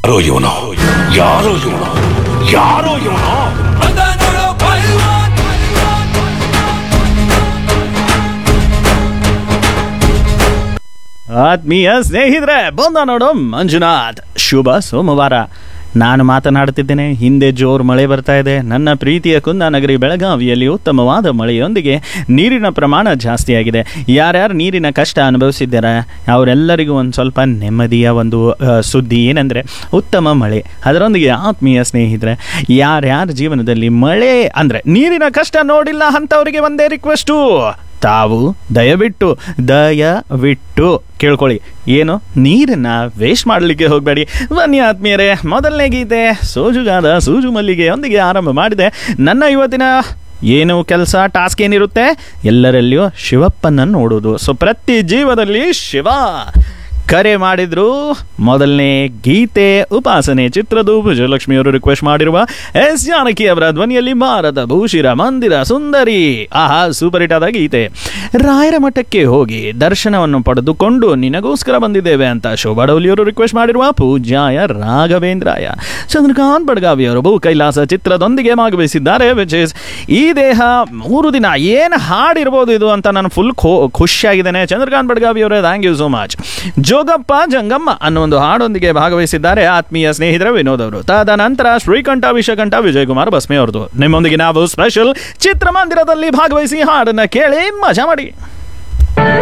ಯಾರೋ ಇವನು ಯಾರೋ ಇವನು ಯಾರೋ ಇವನು ಆತ್ಮೀಯ ಸ್ನೇಹಿತರೆ ಬಂದ ನೋಡು ಮಂಜುನಾಥ್ ಶುಭ ಸೋಮವಾರ ನಾನು ಮಾತನಾಡುತ್ತಿದ್ದೇನೆ ಹಿಂದೆ ಜೋರು ಮಳೆ ಬರ್ತಾ ಇದೆ ನನ್ನ ಪ್ರೀತಿಯ ಕುಂದಾನಗರಿ ಬೆಳಗಾವಿಯಲ್ಲಿ ಉತ್ತಮವಾದ ಮಳೆಯೊಂದಿಗೆ ನೀರಿನ ಪ್ರಮಾಣ ಜಾಸ್ತಿಯಾಗಿದೆ ಯಾರ್ಯಾರು ನೀರಿನ ಕಷ್ಟ ಅನುಭವಿಸಿದ್ದಾರೆ ಅವರೆಲ್ಲರಿಗೂ ಒಂದು ಸ್ವಲ್ಪ ನೆಮ್ಮದಿಯ ಒಂದು ಆ, ಸುದ್ದಿ ಏನಂದರೆ ಉತ್ತಮ ಮಳೆ ಅದರೊಂದಿಗೆ ಆತ್ಮೀಯ ಸ್ನೇಹಿತರೆ ಯಾರ್ಯಾರ ಜೀವನದಲ್ಲಿ ಮಳೆ ಅಂದರೆ ನೀರಿನ ಕಷ್ಟ ನೋಡಿಲ್ಲ ಅಂಥವರಿಗೆ ಒಂದೇ ರಿಕ್ವೆಸ್ಟು ತಾವು ದಯವಿಟ್ಟು ದಯವಿಟ್ಟು ಕೇಳ್ಕೊಳ್ಳಿ ಏನು ನೀರನ್ನ ವೇಸ್ಟ್ ಮಾಡಲಿಕ್ಕೆ ಹೋಗಬೇಡಿ ಬನ್ನಿ ಆತ್ಮೀಯರೇ ಮೊದಲನೇ ಗೀತೆ ಸೋಜುಗಾದ ಸೂಜು ಮಲ್ಲಿಗೆಯೊಂದಿಗೆ ಆರಂಭ ಮಾಡಿದೆ ನನ್ನ ಇವತ್ತಿನ ಏನು ಕೆಲಸ ಟಾಸ್ಕ್ ಏನಿರುತ್ತೆ ಎಲ್ಲರಲ್ಲಿಯೂ ಶಿವಪ್ಪನನ್ನು ನೋಡೋದು ಸೊ ಪ್ರತಿ ಜೀವದಲ್ಲಿ ಶಿವ ಕರೆ ಮಾಡಿದ್ರು ಮೊದಲನೇ ಗೀತೆ ಉಪಾಸನೆ ಚಿತ್ರದು ವಿಜಯಲಕ್ಷ್ಮಿಯವರು ರಿಕ್ವೆಸ್ಟ್ ಮಾಡಿರುವ ಎಸ್ ಜಾನಕಿ ಅವರ ಧ್ವನಿಯಲ್ಲಿ ಭಾರತ ಭೂಷಿರ ಮಂದಿರ ಸುಂದರಿ ಆಹಾ ಸೂಪರ್ ಹಿಟ್ ಆದ ಗೀತೆ ರಾಯರ ಮಠಕ್ಕೆ ಹೋಗಿ ದರ್ಶನವನ್ನು ಪಡೆದುಕೊಂಡು ನಿನಗೋಸ್ಕರ ಬಂದಿದ್ದೇವೆ ಅಂತ ಶೋಭಾ ಡೌಲಿಯವರು ರಿಕ್ವೆಸ್ಟ್ ಮಾಡಿರುವ ಪೂಜ್ಯಾಯ ರಾಘವೇಂದ್ರಾಯ ಚಂದ್ರಕಾಂತ್ ಬಡ್ಗಾವಿಯವರು ಭೂ ಕೈಲಾಸ ಚಿತ್ರದೊಂದಿಗೆ ಭಾಗವಹಿಸಿದ್ದಾರೆ ವಿಚ್ ಇಸ್ ಈ ದೇಹ ಮೂರು ದಿನ ಏನು ಹಾಡಿರ್ಬೋದು ಇದು ಅಂತ ನಾನು ಫುಲ್ ಖುಷಿಯಾಗಿದ್ದೇನೆ ಚಂದ್ರಕಾಂತ್ ಬಡ್ಗಾವಿಯವರೇ thank you so much Jogappa Jangamma ಅನ್ನೋ ಒಂದು ಹಾಡೊಂದಿಗೆ ಭಾಗವಹಿಸಿದ್ದಾರೆ ಆತ್ಮೀಯ ಸ್ನೇಹಿತರ ವಿನೋದ್ ಅವರು ತದನಂತರ ಶ್ರೀಕಂಠ ವಿಷಕಂಠ ವಿಜಯಕುಮಾರ್ ಬಸ್ಮೆ ಅವ್ರದ್ದು ನಿಮ್ಮೊಂದಿಗೆ ನಾವು ಸ್ಪೆಷಲ್ ಚಿತ್ರಮಂದಿರದಲ್ಲಿ ಭಾಗವಹಿಸಿ ಹಾಡನ್ನ ಕೇಳಿ ಮಜಾ ಮಾಡಿ